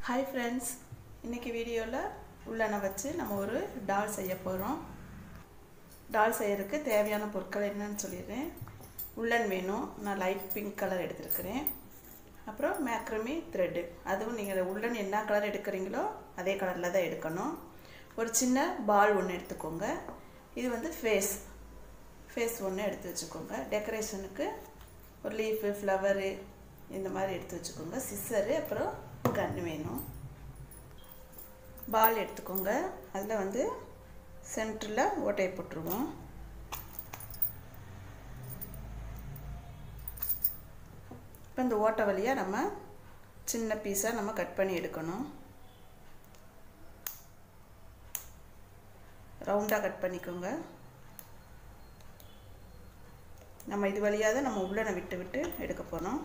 hi friends இன்றைக்கி வீடியோவில் உள்ளன வச்சு நம்ம ஒரு டால் செய்ய போகிறோம் டால் செய்யறதுக்கு தேவையான பொருட்கள் என்னன்னு சொல்லிடுறேன் உள்ளன் வேணும் நான் லைட் பிங்க் கலர் எடுத்துருக்கிறேன் அப்புறம் மேக்ரமி த்ரெட்டு அதுவும் நீங்கள் உள்ளன் என்ன கலர் எடுக்கிறீங்களோ அதே கலரில் தான் எடுக்கணும் ஒரு சின்ன பால் ஒன்று எடுத்துக்கோங்க இது வந்து ஃபேஸ் ஃபேஸ் ஒன்று எடுத்து வச்சுக்கோங்க டெக்கரேஷனுக்கு ஒரு லீஃபு ஃப்ளவரு இந்த மாதிரி எடுத்து வச்சுக்கோங்க சிஸ்ஸரு அப்புறம் கன்று வேணும் பால் எடுத்துக்கோங்க அதில் வந்து சென்டரில் ஓட்டையை போட்டுருவோம் இப்போ இந்த ஓட்டை வழியாக நம்ம சின்ன பீஸாக நம்ம கட் பண்ணி எடுக்கணும் ரவுண்டாக கட் பண்ணிக்கோங்க நம்ம இது வழியாக தான் நம்ம உள்ளனை விட்டு விட்டு எடுக்க போகிறோம்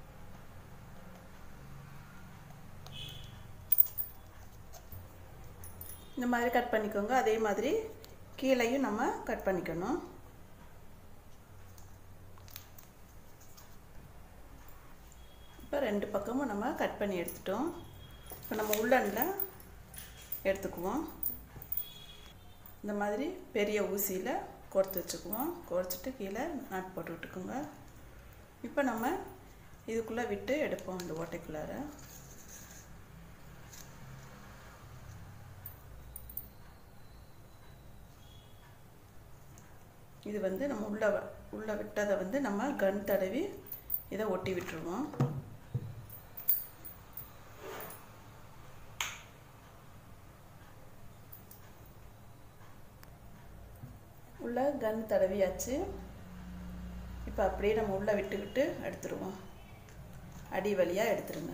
இந்த மாதிரி கட் பண்ணிக்கோங்க அதே மாதிரி கீழையும் நம்ம கட் பண்ணிக்கணும் இப்போ ரெண்டு பக்கமும் நம்ம கட் பண்ணி எடுத்துட்டோம் இப்போ நம்ம உள்ளனில் எடுத்துக்குவோம் இந்த மாதிரி பெரிய ஊசியில் கோர்த்து வச்சுக்குவோம் கோர்த்துட்டு கீழே நாட் போட்டு விட்டுக்குங்க இப்போ நம்ம இதுக்குள்ளே விட்டு எடுப்போம் இந்த ஓட்டைக்குள்ளார இது வந்து நம்ம உள்ள உள்ள விட்டதை வந்து நம்ம கன் தடவி இதை ஒட்டி விட்டுருவோம் உள்ள கன் தடவியாச்சு இப்போ அப்படியே நம்ம உள்ளே விட்டு விட்டு எடுத்துருவோம் அடி வழியாக எடுத்துருங்க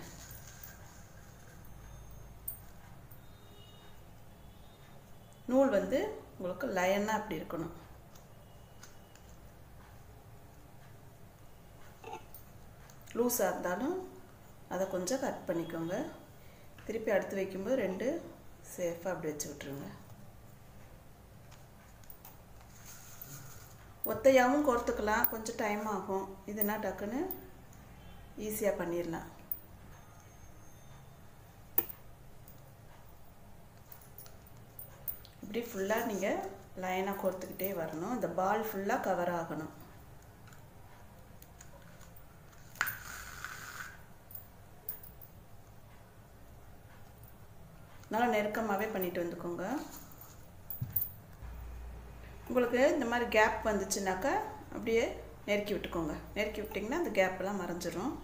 நூல் வந்து உங்களுக்கு லயனாக அப்படி இருக்கணும் லூஸாக இருந்தாலும் அதை கொஞ்சம் கட் பண்ணிக்கோங்க திருப்பி அடுத்து வைக்கும்போது ரெண்டு சேஃபாக அப்படி வச்சு விட்ருங்க ஒத்தையாகவும் கோர்த்துக்கலாம் கொஞ்சம் டைம் ஆகும் இதுனா டக்குன்னு ஈஸியாக பண்ணிடலாம் இப்படி ஃபுல்லாக நீங்கள் லைனாக கோர்த்துக்கிட்டே வரணும் இந்த பால் ஃபுல்லாக கவர் ஆகணும் நல்லா நெருக்கமாகவே பண்ணிட்டு வந்துக்கோங்க உங்களுக்கு இந்த மாதிரி கேப் வந்துச்சுனாக்கா அப்படியே நெருக்கி விட்டுக்கோங்க நெருக்கி விட்டிங்கன்னா அந்த கேப்பெல்லாம் மறைஞ்சிரும்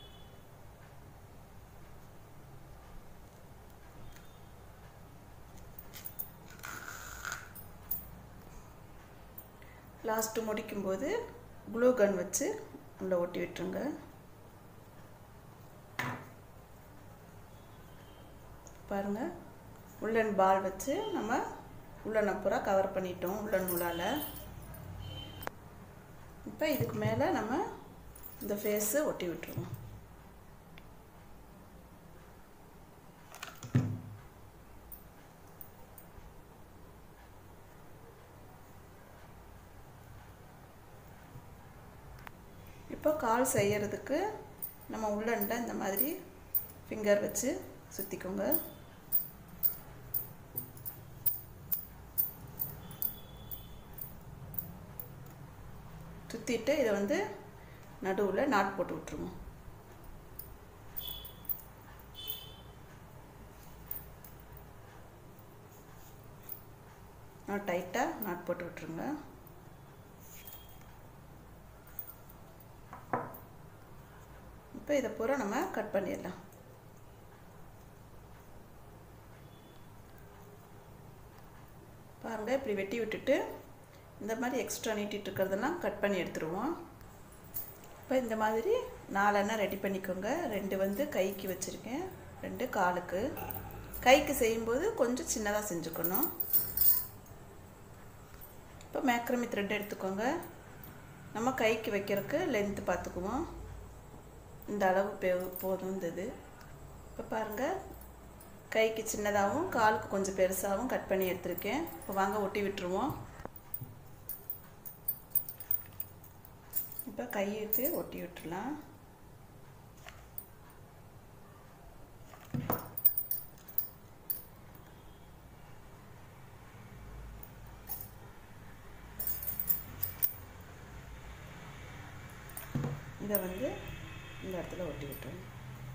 லாஸ்ட்டு முடிக்கும்போது க்ளூ கன் வச்சு உள்ளே ஒட்டி விட்டுருங்க பாருங்கள் உள்ளன் பால் வச்சு நம்ம உள்ளனை பூரா கவர் பண்ணிட்டோம் உள்ளன் நூலால் இப்போ இதுக்கு மேலே நம்ம இந்த ஃபேஸு ஒட்டி விட்டுருவோம் இப்போ கால் செய்யறதுக்கு நம்ம உள்ளன்ல இந்த மாதிரி ஃபிங்கர் வச்சு சுற்றிக்கோங்க சுற்றிட்டு இதை வந்து நடுவில் நாட் போட்டு விட்ருவோம் நான் டைட்டாக நாட் போட்டு விட்ருங்க இப்போ இதை பூரா நம்ம கட் பண்ணிடலாம் பாருங்கள் இப்படி வெட்டி விட்டுட்டு இந்த மாதிரி எக்ஸ்ட்ரா நீட்டிட்டு இருக்கிறதெல்லாம் கட் பண்ணி எடுத்துருவோம் இப்போ இந்த மாதிரி நாலெண்ணெய் ரெடி பண்ணிக்கோங்க ரெண்டு வந்து கைக்கு வச்சுருக்கேன் ரெண்டு காலுக்கு கைக்கு செய்யும்போது கொஞ்சம் சின்னதாக செஞ்சுக்கணும் இப்போ மேக்ரமி த்ரெட் எடுத்துக்கோங்க நம்ம கைக்கு வைக்கிறதுக்கு லென்த்து பார்த்துக்குவோம் இந்த அளவு போதும் இருந்தது இப்போ பாருங்கள் கைக்கு சின்னதாகவும் காலுக்கு கொஞ்சம் பெருசாகவும் கட் பண்ணி எடுத்திருக்கேன் இப்போ வாங்க ஒட்டி விட்டுருவோம் இப்போ கையுக்கு ஒட்டி விட்டுடலாம் இதை வந்து இந்த இடத்துல ஒட்டி விட்டுருங்க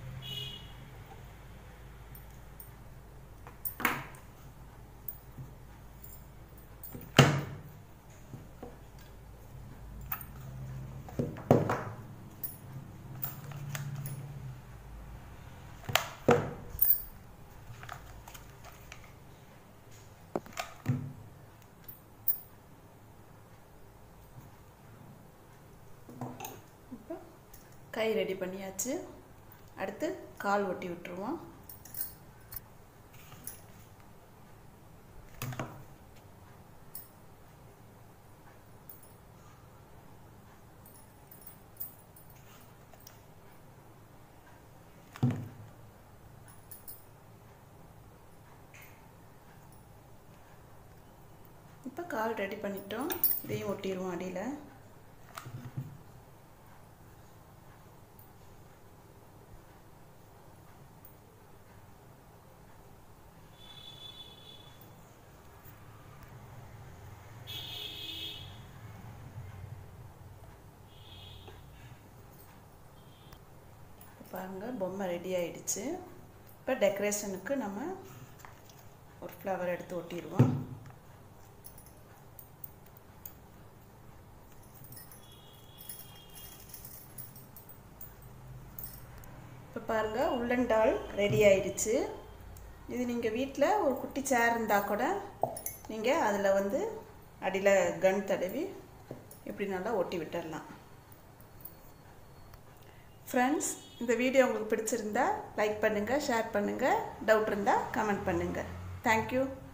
இப்போ கை ரெடி பண்ணியாச்சு அடுத்து கால் ஒட்டி விட்டுருவோம் இப்போ கால் ரெடி பண்ணிட்டோம் இதையும் ஒட்டிடுவோம் அடியில் பாருங்கள் பொம்மை ரெடி ஆயிடுச்சு இப்போ டெக்கரேஷனுக்கு நம்ம ஒரு ஃப்ளவர் எடுத்து ஒட்டிடுவோம் இப்போ பாருங்கள் உள்ளன் டால் ரெடி ஆயிடுச்சு இது நீங்கள் வீட்டில் ஒரு குட்டி சேர் இருந்தால் கூட நீங்கள் அதில் வந்து அடியில் கன் தடவி இப்படி நல்லா ஒட்டி விட்டுடலாம் ஃப்ரெண்ட்ஸ் இந்த வீடியோ உங்களுக்கு பிடிச்சிருந்தா லைக் பண்ணுங்கள் ஷேர் பண்ணுங்கள் டவுட் இருந்தால் கமெண்ட் பண்ணுங்கள் தேங்க்யூ